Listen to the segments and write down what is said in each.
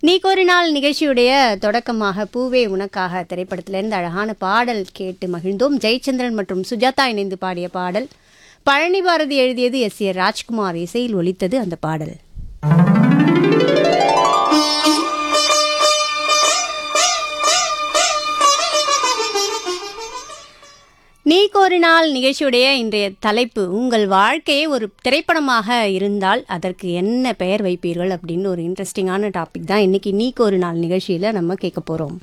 நீக்கு ஒரு நாள் நிகழ்ச்சியுடைய தொடக்கமாக பூவே உனக்காக திரைப்படத்திலிருந்து அழகான பாடல் கேட்டு மகிழ்ந்தோம் ஜெயச்சந்திரன் மற்றும் சுஜாதா இணைந்து பாடிய பாடல் பழனி பாரதி எழுதியது எஸ் ஏ ராஜ்குமார் இசையில் ஒலித்தது அந்த பாடல் நீக்கு ஒரு நாள் நிகழ்ச்சியுடைய இன்றைய தலைப்பு உங்கள் வாழ்க்கையே ஒரு திரைப்படமாக இருந்தால் அதற்கு என்ன பெயர் வைப்பீர்கள் அப்படின்னு ஒரு இன்ட்ரெஸ்டிங்கான டாபிக் தான் இன்னைக்கு நீக்கு ஒரு நாள் நிகழ்ச்சியில நம்ம கேட்க போறோம்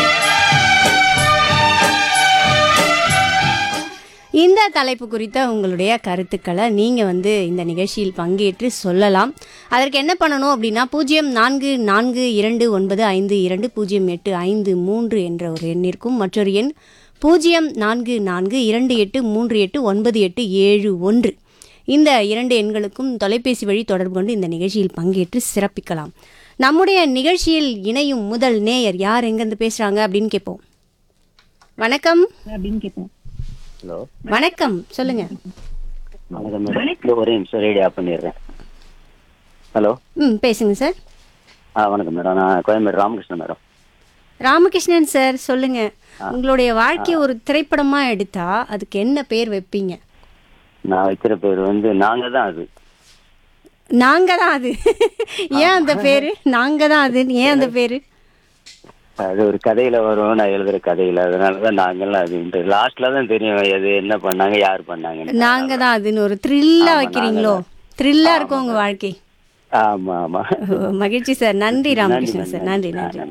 இந்த தலைப்பு குறித்த உங்களுடைய கருத்துக்களை நீங்கள் வந்து இந்த நிகழ்ச்சியில் பங்கேற்று சொல்லலாம் அதற்கு என்ன பண்ணணும் அப்படின்னா பூஜ்ஜியம் நான்கு நான்கு இரண்டு ஒன்பது ஐந்து இரண்டு பூஜ்ஜியம் எட்டு ஐந்து மூன்று என்ற ஒரு எண்ணிற்கும் மற்றொரு எண் பூஜ்ஜியம் நான்கு நான்கு இரண்டு எட்டு மூன்று எட்டு ஒன்பது எட்டு ஏழு ஒன்று இந்த இரண்டு எண்களுக்கும் தொலைபேசி வழி தொடர்பு கொண்டு இந்த நிகழ்ச்சியில் பங்கேற்று சிறப்பிக்கலாம் நம்முடைய நிகழ்ச்சியில் இணையும் முதல் நேயர் யார் எங்கேருந்து பேசுகிறாங்க அப்படின்னு கேட்போம் வணக்கம் அப்படின்னு கேட்போம் ஹலோ வணக்கம் சொல்லுங்க வணக்கம் மேடம் இந்த ஒரே நிமிஷம் ரேடியோ ஆஃப் பண்ணிடுறேன் ஹலோ ம் பேசுங்க சார் ஆ வணக்கம் மேடம் நான் கோயம்பேடு ராமகிருஷ்ணன் மேடம் ராமகிருஷ்ணன் சார் சொல்லுங்க உங்களுடைய வாழ்க்கையை ஒரு திரைப்படமா எடுத்தா அதுக்கு என்ன பேர் வைப்பீங்க நான் வைக்கிற பேர் வந்து நாங்க தான் அது நாங்க தான் அது ஏன் அந்த பேரு நாங்க தான் அது ஏன் அந்த பேரு அது ஒரு கதையில வரும் நான் எழுதுற கதையில அதனால தான் நாங்கெல்லாம் அது லாஸ்ட்ல தான் தெரியும் எது என்ன பண்ணாங்க யார் பண்ணாங்கன்னு நாங்க தான் அதுன்னு ஒரு த்ரில்லா ஆமா, வைக்கிறீங்களோ த்ரில்லா இருக்கும் உங்க வாழ்க்கை ஆமா ஆமா ஓ, மகிழ்ச்சி சார் நன்றி ராமகிருஷ்ணன் சார் நன்றி நன்றி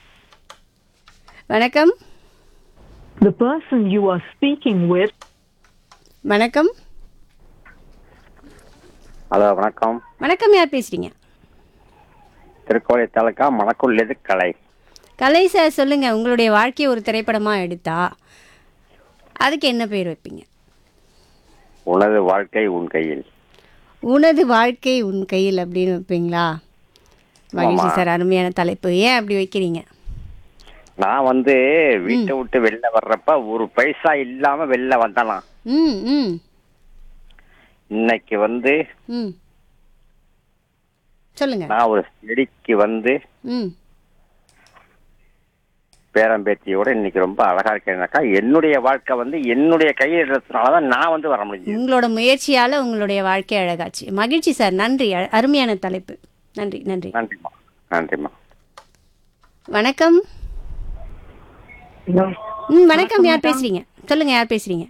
வணக்கம் The person you are speaking with வணக்கம் ஹலோ வணக்கம் வணக்கம் யார் பேசுறீங்க திருக்கோளை தாலுக்கா மணக்குள்ளது கலை கலை சார் சொல்லுங்க உங்களுடைய வாழ்க்கையை ஒரு திரைப்படமா எடுத்தா அதுக்கு என்ன பேர் வைப்பீங்க உனது வாழ்க்கை உன் கையில் உனது வாழ்க்கை உன் கையில் அப்படின்னு வைப்பீங்களா மகிழ்ச்சி சார் அருமையான தலைப்பு ஏன் அப்படி வைக்கிறீங்க நான் வந்து வீட்டை விட்டு வெளில வர்றப்ப ஒரு பைசா இல்லாம வெளில வந்தலாம் ம் ம் இன்னைக்கு வந்து ம் சொல்லுங்க நான் ஒரு செடிக்கு வந்து ம் பேரம்பேத்தியோட இன்னைக்கு ரொம்ப அழகா இருக்கேன்னாக்கா என்னுடைய வாழ்க்கை வந்து என்னுடைய கையில் இருக்கிறதுனாலதான் நான் வந்து வர முடிஞ்சது உங்களோட முயற்சியால உங்களுடைய வாழ்க்கை அழகாச்சு மகிழ்ச்சி சார் நன்றி அ- அருமையான தலைப்பு நன்றி நன்றி நன்றிம்மா நன்றிம்மா வணக்கம் ம் வணக்கம் யார் பேசுறீங்க சொல்லுங்க யார் பேசுறீங்க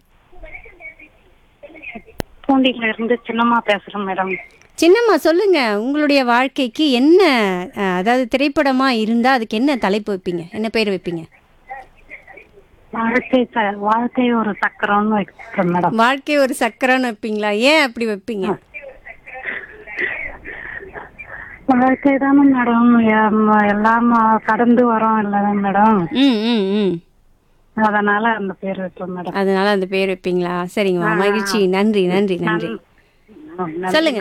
பூண்டியில இருந்து சின்னம்மா பேசுறேன் மேடம் சின்னம்மா சொல்லுங்க உங்களுடைய வாழ்க்கைக்கு என்ன அஹ், அதாவது திரைப்படமா இருந்தா அதுக்கு என்ன தலைப்பு வைப்பீங்க என்ன பேர் வைப்பீங்க வாழ்க்கை ச- வாழ்க்கை ஒரு சக்கரம்னு வைக்கிறேன் மேடம் வாழ்க்கை ஒரு சக்கரம்னு வைப்பீங்களா ஏன் அப்படி வைப்பீங்க வாழ்க்கை தானே மேடம் எம்- எல்லாம் கடந்து வரோம் இல்ல மேடம் ம் ம் ம் அதனால அந்த பேர் வைப்பேன் மேடம் அதனால அந்த பேர் வைப்பீங்களா சரிங்கம்மா மகிழ்ச்சி நன்றி நன்றி நன்றி சொல்லுங்க